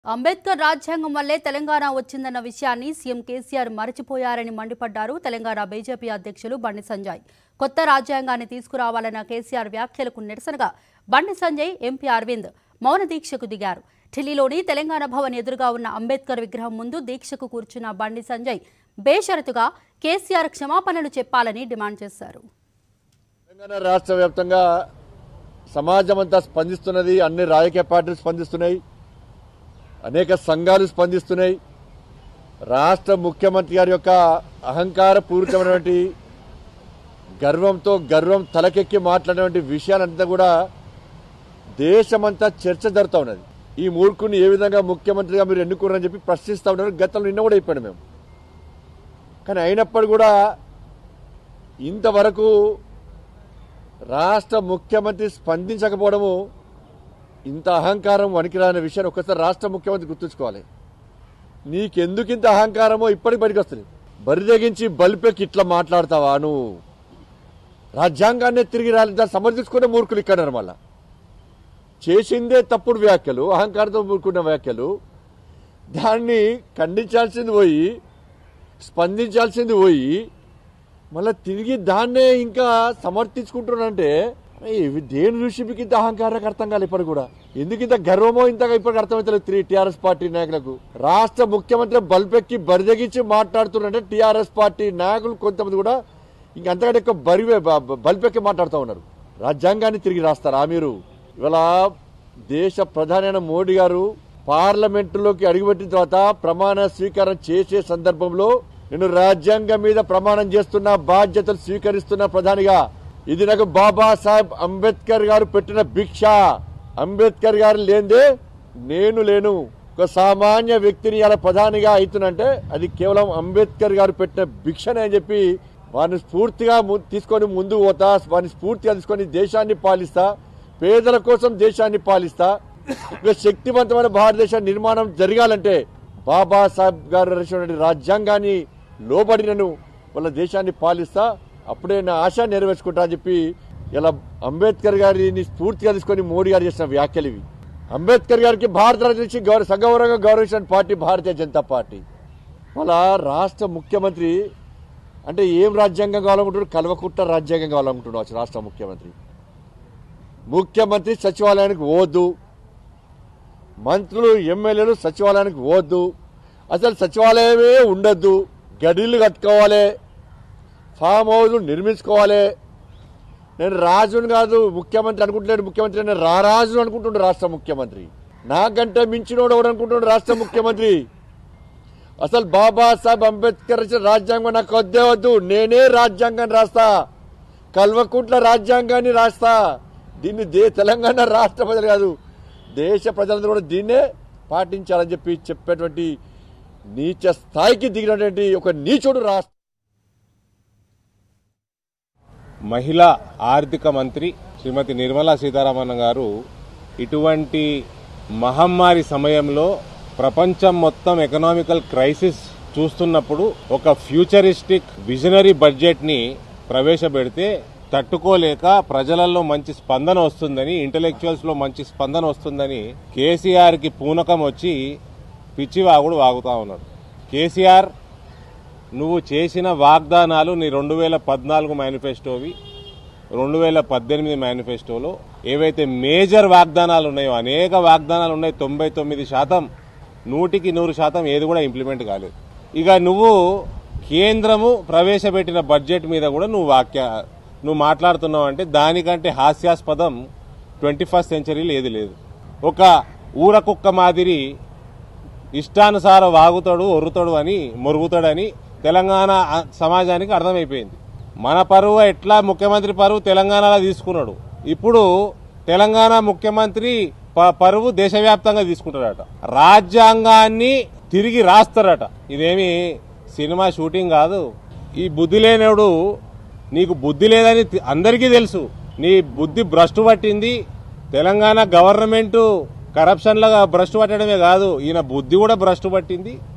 అంబేద్కర్ రాజ్యాంగం వల్లే తెలంగాణ వచ్చిందన్న విషయాన్ని సీఎం కేసీఆర్ మరచిపోయారని మండిపడ్డారు తెలంగాణ బీజేపీ అధ్యక్షులు బండి సంజయ్ కొత్త రాజ్యాంగాన్ని తీసుకురావాలన్న కేసీఆర్ వ్యాఖ్యలకు నిరసనగా బండి సంజయ్ ఎంపీ అరవింద్ మౌన దీక్షకు దిగారు ఢిల్లీలోని తెలంగాణ భవన్ ఎదురుగా ఉన్న అంబేద్కర్ విగ్రహం ముందు దీక్షకు కూర్చున్న బండి సంజయ్ బేషరతుగా కేసీఆర్ క్షమాపణలు చెప్పాలని డిమాండ్ చేశారు తెలంగాణ రాష్ట్ర వ్యాప్తంగా సమాజం అంతా స్పందిస్తున్నది అన్ని రాజకీయ పార్టీలు స్పందిస్తున్నాయి అనేక సంఘాలు స్పందిస్తున్నాయి రాష్ట్ర ముఖ్యమంత్రి గారి యొక్క అహంకార పూరితమైనటువంటి గర్వంతో గర్వం తలకెక్కి మాట్లాడినటువంటి విషయాలంతా కూడా దేశమంతా చర్చ జరుగుతూ ఉన్నది ఈ మూర్ఖుని ఏ విధంగా ముఖ్యమంత్రిగా మీరు ఎన్నుకున్నారని చెప్పి ప్రశ్నిస్తూ ఉన్నారు గతంలో నిన్న కూడా అయిపోయాడు మేము కానీ అయినప్పుడు కూడా ఇంతవరకు రాష్ట్ర ముఖ్యమంత్రి స్పందించకపోవడము ఇంత అహంకారం వణికిరాని విషయాన్ని ఒక్కసారి రాష్ట్ర ముఖ్యమంత్రి గుర్తుంచుకోవాలి నీకెందుకు ఇంత అహంకారమో ఇప్పటికి బయటకు వస్తుంది బరిదగించి బలిపెక్కి ఇట్లా మాట్లాడతావా నువ్వు రాజ్యాంగాన్ని తిరిగి రాలి దాన్ని సమర్థించుకునే మూర్ఖులు ఇక్కడ మళ్ళా చేసిందే తప్పుడు వ్యాఖ్యలు అహంకారంతో కూడుకున్న వ్యాఖ్యలు దాన్ని ఖండించాల్సింది పోయి స్పందించాల్సింది పోయి మళ్ళీ తిరిగి దాన్నే ఇంకా సమర్థించుకుంటున్నానంటే ఇవి దేని చూసి మీకు ఇంత అహంకారానికి అర్థం కాదు ఇప్పటికి కూడా ఎందుకు ఇంత గర్వమో ఇంతగా ఇప్పటికి అర్థమవుతలేదు త్రీ టీఆర్ఎస్ పార్టీ నాయకులకు రాష్ట్ర ముఖ్యమంత్రి బల్పెక్కి బరిదగించి మాట్లాడుతున్నారంటే టీఆర్ఎస్ పార్టీ నాయకులు కొంతమంది కూడా ఇంక అంతకంటే ఎక్కువ బరివే బ- బ- బల్పెక్కి మాట్లాడుతూ ఉన్నారు రాజ్యాంగాన్ని తిరిగి రాస్తారా మీరు ఇవాళ దేశ ప్రధాని అయిన మోడీ గారు పార్లమెంటులోకి అడుగుపెట్టిన తర్వాత ప్రమాణ స్వీకారం చేసే సందర్భంలో నేను రాజ్యాంగం మీద ప్రమాణం చేస్తున్న బాధ్యతలు స్వీకరిస్తున్న ప్రధానిగా ఇది నాకు బాబాసాహెబ్ అంబేద్కర్ గారు పెట్టిన భిక్ష అంబేద్కర్ గారు లేదే నేను లేను ఒక సామాన్య వ్యక్తిని ఇలా ప్రధానిగా అవుతున్నంటే అది కేవలం అంబేద్కర్ గారు పెట్టిన భిక్షనే అని చెప్పి వారిని స్ఫూర్తిగా ము- తీసుకొని ముందుకు పోతా వారిని స్ఫూర్తిగా తీసుకొని దేశాన్ని పాలిస్తా పేదల కోసం దేశాన్ని పాలిస్తా ఒక శక్తివంతమైన భారతదేశ నిర్మాణం జరగాలంటే బాబాసాహెబ్ గారు రచించిన రాజ్యాంగాన్ని లోబడి నేను వాళ్ళ దేశాన్ని పాలిస్తా అప్పుడే నా ఆశ నెరవేర్చుకుంటా అని చెప్పి ఇలా అంబేద్కర్ గారిని స్ఫూర్తిగా తీసుకొని మోడీ గారు చేసిన వ్యాఖ్యలు ఇవి అంబేద్కర్ గారికి భారత రత్న ఇచ్చి గౌరవ సగౌరవంగా గౌరవించిన పార్టీ భారతీయ జనతా పార్టీ వాళ్ళ రాష్ట్ర ముఖ్యమంత్రి అంటే ఏం రాజ్యాంగం కావాలనుకుంటున్నారు కల్వకుట్ట రాజ్యాంగం కావాలనుకుంటున్నారు రాష్ట్ర ముఖ్యమంత్రి ముఖ్యమంత్రి సచివాలయానికి పోవద్దు మంత్రులు ఎమ్మెల్యేలు సచివాలయానికి పోవద్దు అసలు సచివాలయమే ఉండద్దు గడిలు కట్టుకోవాలి ఫామ్ హౌస్ నిర్మించుకోవాలి నేను రాజుని కాదు ముఖ్యమంత్రి అనుకుంటున్నాడు ముఖ్యమంత్రి నేను రారాజు అనుకుంటుండే రాష్ట్ర ముఖ్యమంత్రి నాకంటే మించినోడు ఎవడు అనుకుంటుండే రాష్ట్ర ముఖ్యమంత్రి అసలు బాబాసాహెబ్ అంబేద్కర్ రచించిన రాజ్యాంగం నాకు వద్దే వద్దు నేనే రాజ్యాంగాన్ని రాస్తా కల్వకుంట్ల రాజ్యాంగాన్ని రాస్తా దీన్ని దే తెలంగాణ రాష్ట్ర ప్రజలు కాదు దేశ ప్రజలందరూ కూడా దీన్నే పాటించాలని చెప్పి చెప్పేటువంటి నీచ స్థాయికి దిగినటువంటి ఒక నీచుడు రాష్ట్ర మహిళా ఆర్థిక మంత్రి శ్రీమతి నిర్మలా సీతారామన్ గారు ఇటువంటి మహమ్మారి సమయంలో ప్రపంచం మొత్తం ఎకనామికల్ క్రైసిస్ చూస్తున్నప్పుడు ఒక ఫ్యూచరిస్టిక్ విజనరీ బడ్జెట్ ని ప్రవేశపెడితే తట్టుకోలేక ప్రజలలో మంచి స్పందన వస్తుందని ఇంటలెక్చువల్స్ లో మంచి స్పందన వస్తుందని కేసీఆర్ కి పూనకం వచ్చి పిచ్చివాగుడు వాగుతా ఉన్నాడు కేసీఆర్ నువ్వు చేసిన వాగ్దానాలు నీ రెండు వేల పద్నాలుగు మేనిఫెస్టోవి రెండు వేల పద్దెనిమిది మేనిఫెస్టోలో ఏవైతే మేజర్ వాగ్దానాలు ఉన్నాయో అనేక వాగ్దానాలు ఉన్నాయి తొంభై తొమ్మిది శాతం నూటికి నూరు శాతం ఏది కూడా ఇంప్లిమెంట్ కాలేదు ఇక నువ్వు కేంద్రము ప్రవేశపెట్టిన బడ్జెట్ మీద కూడా నువ్వు వాక్య నువ్వు మాట్లాడుతున్నావు అంటే దానికంటే హాస్యాస్పదం ట్వంటీ ఫస్ట్ సెంచరీలో ఏది లేదు ఒక ఊర కుక్క మాదిరి ఇష్టానుసార వాగుతాడు ఒర్రుతాడు అని మొరుగుతాడని తెలంగాణ ఆ- సమాజానికి అర్థమైపోయింది మన పరువు ఎట్లా ముఖ్యమంత్రి పరువు తెలంగాణలో తీసుకున్నాడు ఇప్పుడు తెలంగాణ ముఖ్యమంత్రి ప- పరువు దేశవ్యాప్తంగా తీసుకుంటాడట రాజ్యాంగాన్ని తిరిగి రాస్తారట ఇదేమి సినిమా షూటింగ్ కాదు ఈ బుద్ధి లేనోడు నీకు బుద్ధి లేదని తి- అందరికీ తెలుసు నీ బుద్ధి భ్రష్టు పట్టింది తెలంగాణ గవర్నమెంట్ కరప్షన్లుగా భ్రష్టు పట్టడమే కాదు ఈయన బుద్ధి కూడా భ్రష్టు పట్టింది